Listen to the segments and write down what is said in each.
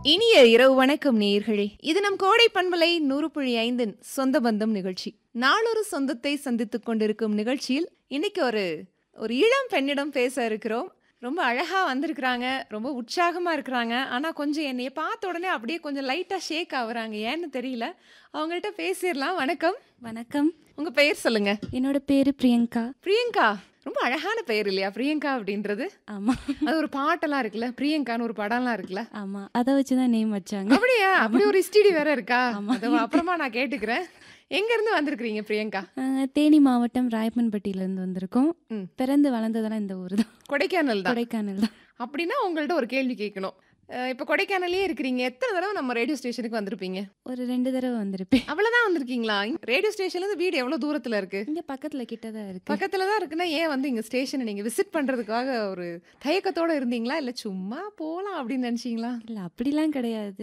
இனிய இரவு வணக்கம் நேயர்களே இது நம் கோடை பண்பலை நூறு புள்ளி ஐந்தின் சொந்த பந்தம் நிகழ்ச்சி நாளொரு சொந்தத்தை சந்தித்துக் கொண்டிருக்கும் நிகழ்ச்சியில் இன்னைக்கு ஒரு ஒரு இளம் பெண்ணிடம் பேச இருக்கிறோம் ரொம்ப அழகா வந்திருக்கிறாங்க ரொம்ப உற்சாகமா இருக்கிறாங்க ஆனா கொஞ்சம் என்னைய பார்த்த உடனே அப்படியே கொஞ்சம் லைட்டா ஷேக் ஆகுறாங்க ஏன்னு தெரியல அவங்கள்ட்ட பேசிடலாம் வணக்கம் வணக்கம் உங்க பெயர் சொல்லுங்க என்னோட பேரு பிரியங்கா பிரியங்கா ரொம்ப அழகான பெயர் இல்லையா பிரியங்கா அப்படின்றது ஆமா அது ஒரு பாட்டெல்லாம் இருக்குல்ல பிரியங்கான்னு ஒரு படம்லாம் இருக்குல்ல ஆமா அதை வச்சுதான் நேம் வச்சாங்க அப்படியா அப்படி ஒரு ஸ்டிடி வேற இருக்கா ஆமா. அது அப்புறமா நான் கேட்டுக்கிறேன் எங்க இருந்து வந்திருக்கீங்க பிரியங்கா அஹ், தேனி மாவட்டம் ராயப்பன்பட்டியில இருந்து வந்திருக்கோம் ம். பிறந்து வளர்ந்ததெல்லாம் இந்த ஊர் தான் கொடைக்கானல் தான் கொடைக்கானல் தான் அப்படின்னா உங்கள்ட்ட ஒரு கேள்வி கேட்கணும் அஹ் இப்ப கொடைக்கானலே இருக்கிறீங்க எத்தனை தடவை நம்ம ரேடியோ ஸ்டேஷனுக்கு வந்திருப்பீங்க ஒரு ரெண்டு தடவை வந்திருப்பேன் அவ்வளவுதான் வந்திருக்கீங்களா ரேடியோ ஸ்டேஷன்ல இருந்து வீடு எவ்வளவு தூரத்துல இருக்கு இங்க பக்கத்துல கிட்டதான் இருக்கு பக்கத்துல தான் இருக்குன்னா ஏன் வந்து இங்க ஸ்டேஷனை நீங்க விசிட் பண்றதுக்காக ஒரு தயக்கத்தோட இருந்தீங்களா இல்ல சும்மா போலாம் அப்படின்னு நினைச்சீங்களா இல்ல அப்படிலாம் கிடையாது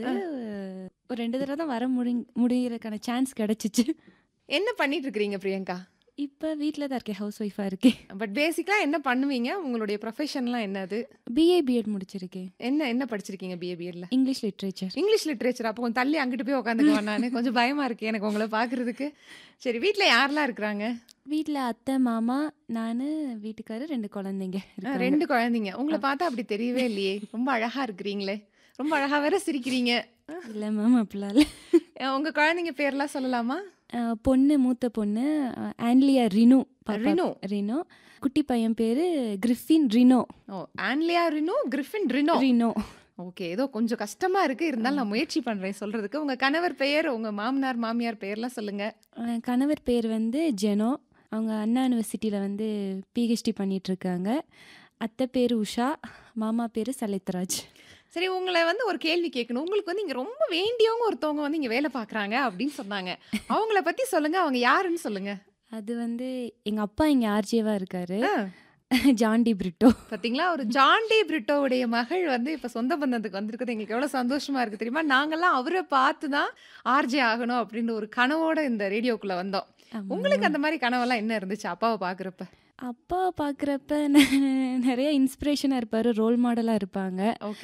ஒரு ரெண்டு தடவை தான் வர முடி முடியறதுக்கான சான்ஸ் கிடைச்சிச்சு என்ன பண்ணிட்டு இருக்கிறீங்க பிரியங்கா இப்ப வீட்ல தான் இருக்கேன் ஹவுஸ் ஒய்ஃபா இருக்கேன் பட் பேசிக்கலா என்ன பண்ணுவீங்க உங்களுடைய ப்ரொஃபஷன்லாம் என்னது பிஏ பிஎட் முடிச்சிருக்கேன் என்ன என்ன படிச்சிருக்கீங்க பிஏ பிஎட்ல இங்கிலீஷ் லிட்ரேச்சர் இங்கிலீஷ் லிட்ரேச்சர் அப்போ கொஞ்சம் தள்ளி அங்கிட்டு போய் உட்காந்துக்குவேன் நான் கொஞ்சம் பயமா இருக்கு எனக்கு உங்களை பார்க்கிறதுக்கு சரி வீட்டில் யாரெல்லாம் இருக்கிறாங்க வீட்ல அத்தை மாமா நானு வீட்டுக்காரர் ரெண்டு குழந்தைங்க ஆ, இருக்காங்க. ரெண்டு குழந்தைங்க உங்களை பார்த்தா அப்படி தெரியவே இல்லையே ரொம்ப அழகா இருக்கிறீங்களே ரொம்ப அழகா வேற சிரிக்கிறீங்க இல்ல மேம் அப்படிலாம் இல்ல அஹ் உங்க குழந்தைங்க பேர்லாம் சொல்லலாமா அஹ் பொண்ணு மூத்த பொண்ணு அஹ் ஆன்லியா ரினு பாப்பா. ரினு. ரினு குட்டி பையன் பேரு கிரிஃபின் ரினோ ஓ ஆன்லியா ரினோ கிரிஃபின் ரினோ ரினோ ஓகே ஏதோ கொஞ்சம் கஷ்டமா இருக்கு இருந்தாலும் நான் முயற்சி பண்றேன் சொல்றதுக்கு உங்க கணவர் பெயர் உங்க மாமனார் மாமியார் பெயர்லாம் சொல்லுங்க அஹ் கணவர் பேர் வந்து ஜெனோ அவங்க அண்ணா யூனிவர்சிட்டியில் வந்து பிஹெச்டி பண்ணிட்டு இருக்காங்க அத்தை பேர் உஷா மாமா பேர் சலித்ராஜ் சரி உங்களை வந்து ஒரு கேள்வி கேட்கணும் உங்களுக்கு வந்து இங்க ரொம்ப வேண்டியவங்க ஒருத்தவங்க வந்து இங்க வேலை பார்க்கறாங்க அப்படின்னு சொன்னாங்க அவங்கள பத்தி சொல்லுங்க அவங்க யாருன்னு சொல்லுங்க அது வந்து எங்க அப்பா இங்க ஆர்ஜேவா இருக்காரு ஆ. ஜான்டி பிரிட்டோ பாத்தீங்களா ஒரு ஜான் டி பிரிட்டோவுடைய மகள் வந்து இப்ப சொந்த பந்தத்துக்கு வந்திருக்கிறது எங்களுக்கு எவ்வளவு சந்தோஷமா இருக்கு தெரியுமா நாங்கெல்லாம் அவரை பார்த்து தான் ஆர்ஜே ஆகணும் அப்படின்னு ஒரு கனவோட இந்த ரேடியோக்குள்ள வந்தோம் ஆமா. உங்களுக்கு அந்த மாதிரி கனவெல்லாம் என்ன இருந்துச்சு அப்பாவை பாக்குறப்ப அப்பா பார்க்குறப்ப நிறைய இன்ஸ்பிரேஷனாக இருப்பார் ரோல் மாடலாக இருப்பாங்க ஓகே